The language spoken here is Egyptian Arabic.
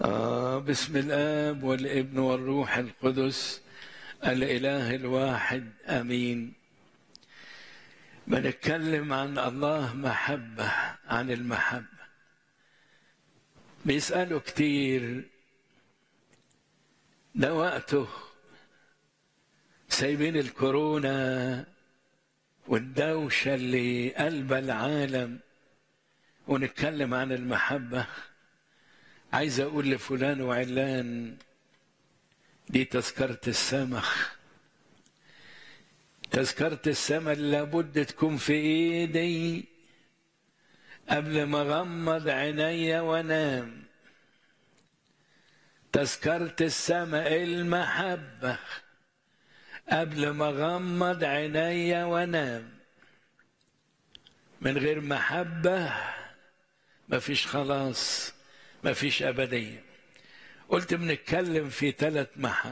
آه بسم الآب والابن والروح القدس الإله الواحد آمين بنتكلم عن الله محبة عن المحبة بيسألوا كتير ده وقته سايبين الكورونا والدوشة اللي قلب العالم ونتكلم عن المحبة عايز أقول لفلان وعلان دي تذكرة السمخ تذكرة السما اللي لابد تكون في ايدي قبل ما اغمض عيني وانام تذكرة السما المحبة قبل ما اغمض عيني وانام من غير محبة مفيش خلاص مفيش أبدية قلت بنتكلم في ثلاث محب